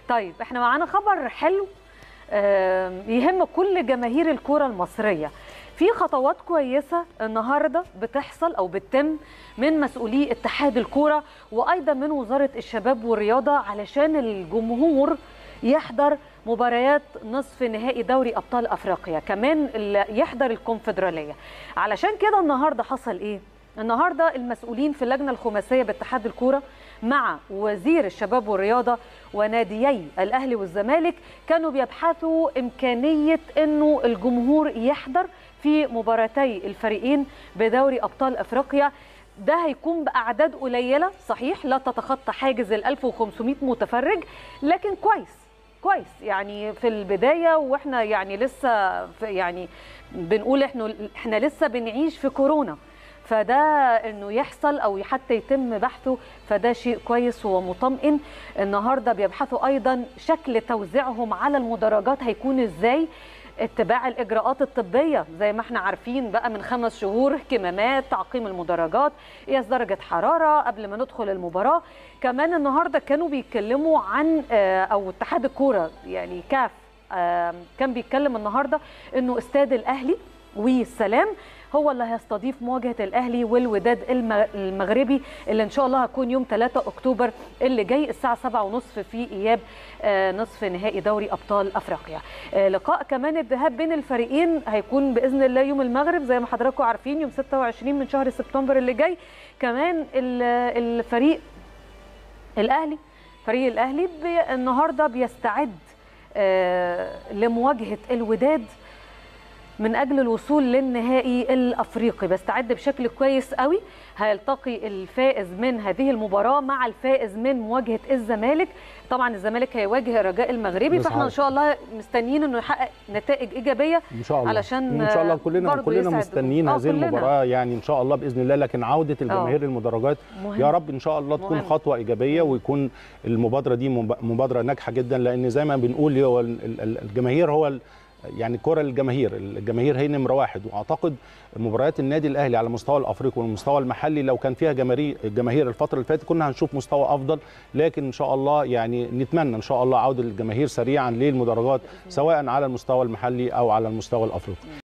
طيب احنا معانا خبر حلو آم، يهم كل جماهير الكرة المصرية في خطوات كويسة النهاردة بتحصل أو بتتم من مسؤولي اتحاد الكرة وأيضا من وزارة الشباب والرياضة علشان الجمهور يحضر مباريات نصف نهائي دوري أبطال أفريقيا كمان ال- يحضر الكونفدرالية علشان كده النهاردة حصل إيه؟ النهارده المسؤولين في اللجنه الخماسيه باتحاد الكوره مع وزير الشباب والرياضه وناديي الاهلي والزمالك كانوا بيبحثوا امكانيه انه الجمهور يحضر في مباراتي الفريقين بدوري ابطال افريقيا ده هيكون باعداد قليله صحيح لا تتخطى حاجز ال 1500 متفرج لكن كويس كويس يعني في البدايه واحنا يعني لسه في يعني بنقول احنا احنا لسه بنعيش في كورونا فده انه يحصل او حتى يتم بحثه فده شيء كويس ومطمئن النهارده بيبحثوا ايضا شكل توزيعهم على المدرجات هيكون ازاي اتباع الاجراءات الطبيه زي ما احنا عارفين بقى من خمس شهور كمامات تعقيم المدرجات قياس درجه حراره قبل ما ندخل المباراه كمان النهارده كانوا بيتكلموا عن آه، او اتحاد الكوره يعني كاف آه، كان بيتكلم النهارده انه استاد الاهلي والسلام هو اللي هيستضيف مواجهه الاهلي والوداد الم- المغربي اللي ان شاء الله هتكون يوم 3 اكتوبر اللي جاي الساعه 7:30 في اياب آه، نصف نهائي دوري ابطال افريقيا آه، لقاء كمان الذهاب بين الفريقين هيكون باذن الله يوم المغرب زي ما حضراتكم عارفين يوم 26 من شهر سبتمبر اللي جاي كمان ال- الفريق الاهلي فريق الاهلي بي النهارده بيستعد آه، لمواجهه الوداد من اجل الوصول للنهائي الافريقي بيستعد بشكل كويس قوي هيلتقي الفائز من هذه المباراه مع الفائز من مواجهه الزمالك طبعا الزمالك هيواجه الرجاء المغربي بس فاحنا ان عارف. شاء الله مستنيين انه يحقق نتائج ايجابيه ان شاء الله علشان ان شاء الله كلنا برضو كلنا يسعد- مستنيين آه، هذه كلنا. المباراه يعني ان شاء الله باذن الله لكن عوده الجماهير المدرجات مهم. يا رب ان شاء الله تكون مهم. خطوه ايجابيه ويكون المبادره دي مب- مبادره ناجحه جدا لان زي ما بنقول هو ال- ال- ال- الجماهير هو ال- يعني الكره للجماهير الجماهير هي نمره واحد واعتقد مباريات النادي الاهلي على المستوى الافريقي والمستوى المحلي لو كان فيها جماهير الجماهير الفتره اللي فاتت كنا هنشوف مستوى افضل لكن ان شاء الله يعني نتمنى ان شاء الله عوده الجماهير سريعا للمدرجات سواء على المستوى المحلي او على المستوى الافريقي